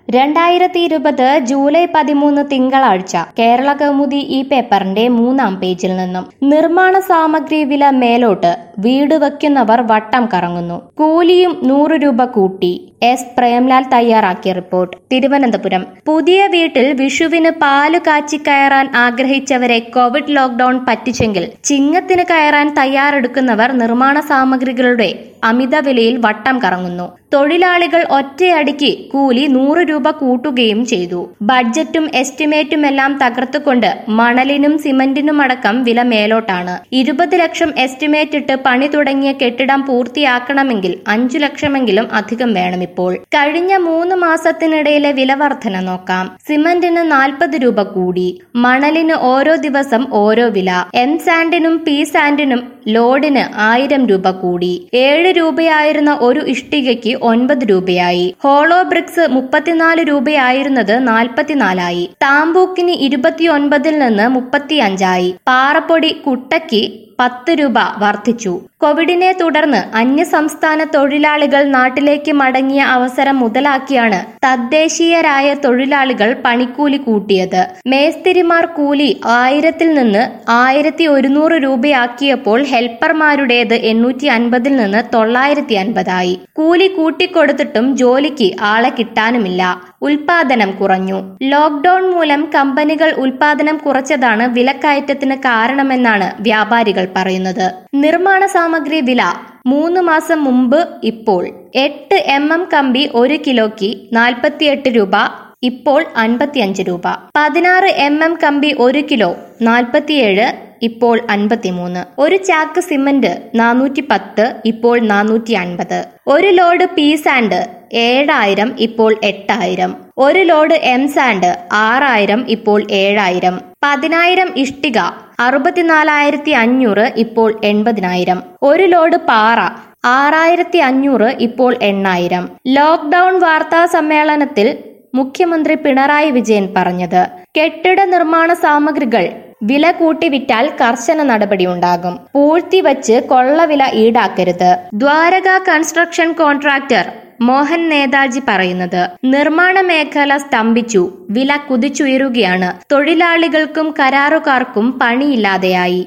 രണ്ടായിരത്തി ഇരുപത് ജൂലൈ പതിമൂന്ന് തിങ്കളാഴ്ച കേരള കൗമുദി ഈ പേപ്പറിന്റെ മൂന്നാം പേജിൽ നിന്നും നിർമ്മാണ സാമഗ്രി വില മേലോട്ട് വീട് വയ്ക്കുന്നവർ വട്ടം കറങ്ങുന്നു കൂലിയും നൂറ് രൂപ കൂട്ടി എസ് പ്രേംലാൽ തയ്യാറാക്കിയ റിപ്പോർട്ട് തിരുവനന്തപുരം പുതിയ വീട്ടിൽ വിഷുവിന് പാല് കാച്ചി കയറാൻ ആഗ്രഹിച്ചവരെ കോവിഡ് ലോക്ഡൌൺ പറ്റിച്ചെങ്കിൽ ചിങ്ങത്തിന് കയറാൻ തയ്യാറെടുക്കുന്നവർ നിർമ്മാണ സാമഗ്രികളുടെ അമിത വിലയിൽ വട്ടം കറങ്ങുന്നു തൊഴിലാളികൾ ഒറ്റയടിക്ക് കൂലി നൂറ് രൂപ കൂട്ടുകയും ചെയ്തു ബഡ്ജറ്റും എസ്റ്റിമേറ്റും എല്ലാം തകർത്തുകൊണ്ട് മണലിനും സിമന്റിനുമടക്കം വില മേലോട്ടാണ് ഇരുപത് ലക്ഷം എസ്റ്റിമേറ്റ് ഇട്ട് പണി തുടങ്ങിയ കെട്ടിടം പൂർത്തിയാക്കണമെങ്കിൽ അഞ്ചു ലക്ഷമെങ്കിലും അധികം വേണം ഇപ്പോൾ കഴിഞ്ഞ മൂന്ന് മാസത്തിനിടയിലെ വില വർധന നോക്കാം സിമന്റിന് നാൽപ്പത് രൂപ കൂടി മണലിന് ഓരോ ദിവസം ഓരോ വില എം സാൻഡിനും പി സാൻഡിനും ലോഡിന് ആയിരം രൂപ കൂടി ഏഴ് രൂപയായിരുന്ന ഒരു ഇഷ്ടികയ്ക്ക് ഒൻപത് രൂപയായി ഹോളോ ബ്രിക്സ് മുപ്പത്തിനാല് രൂപയായിരുന്നത് നാൽപ്പത്തിനാലായി താമ്പൂക്കിന് ഇരുപത്തിയൊൻപതിൽ നിന്ന് മുപ്പത്തിയഞ്ചായി പാറപ്പൊടി കുട്ടയ്ക്ക് പത്ത് രൂപ വർദ്ധിച്ചു കോവിഡിനെ തുടർന്ന് അന്യസംസ്ഥാന തൊഴിലാളികൾ നാട്ടിലേക്ക് മടങ്ങിയ അവസരം മുതലാക്കിയാണ് തദ്ദേശീയരായ തൊഴിലാളികൾ പണിക്കൂലി കൂട്ടിയത് മേസ്തിരിമാർ കൂലി ആയിരത്തിൽ നിന്ന് ആയിരത്തി ഒരുന്നൂറ് രൂപയാക്കിയപ്പോൾ ഹെൽപ്പർമാരുടേത് എണ്ണൂറ്റി അൻപതിൽ നിന്ന് തൊള്ളായിരത്തി അൻപതായി കൂലി കൂട്ടിക്കൊടുത്തിട്ടും ജോലിക്ക് ആളെ കിട്ടാനുമില്ല ഉൽപാദനം കുറഞ്ഞു ലോക്ഡൌൺ മൂലം കമ്പനികൾ ഉൽപാദനം കുറച്ചതാണ് വിലക്കയറ്റത്തിന് കാരണമെന്നാണ് വ്യാപാരികൾ പറയുന്നത് നിർമ്മാണ സാമഗ്രി വില മൂന്ന് മാസം മുമ്പ് ഇപ്പോൾ എട്ട് എം എം കമ്പി ഒരു കിലോയ്ക്ക് നാൽപ്പത്തിയെട്ട് രൂപ ഇപ്പോൾ അൻപത്തിയഞ്ച് രൂപ പതിനാറ് എം എം കമ്പി ഒരു കിലോ നാൽപ്പത്തിയേഴ് ഇപ്പോൾ അൻപത്തിമൂന്ന് ഒരു ചാക്ക് സിമന്റ് നാനൂറ്റി പത്ത് ഇപ്പോൾ നാനൂറ്റി അൻപത് ഒരു ലോഡ് പി സാൻഡ് ഏഴായിരം ഇപ്പോൾ എട്ടായിരം ഒരു ലോഡ് എം സാൻഡ് ആറായിരം ഇപ്പോൾ ഏഴായിരം പതിനായിരം ഇഷ്ടിക അറുപത്തിനാലായിരത്തി അഞ്ഞൂറ് ഇപ്പോൾ എൺപതിനായിരം ഒരു ലോഡ് പാറ ആറായിരത്തി അഞ്ഞൂറ് ഇപ്പോൾ എണ്ണായിരം ലോക്ഡൌൺ വാർത്താ സമ്മേളനത്തിൽ മുഖ്യമന്ത്രി പിണറായി വിജയൻ പറഞ്ഞത് കെട്ടിട നിർമ്മാണ സാമഗ്രികൾ വില കൂട്ടി വിറ്റാൽ കർശന നടപടിയുണ്ടാകും പൂഴ്ത്തിവച്ച് കൊള്ളവില ഈടാക്കരുത് ദ്വാരക കൺസ്ട്രക്ഷൻ കോൺട്രാക്ടർ മോഹൻ നേതാജി പറയുന്നത് നിർമ്മാണ മേഖല സ്തംഭിച്ചു വില കുതിച്ചുയരുകയാണ് തൊഴിലാളികൾക്കും കരാറുകാർക്കും പണിയില്ലാതെയായി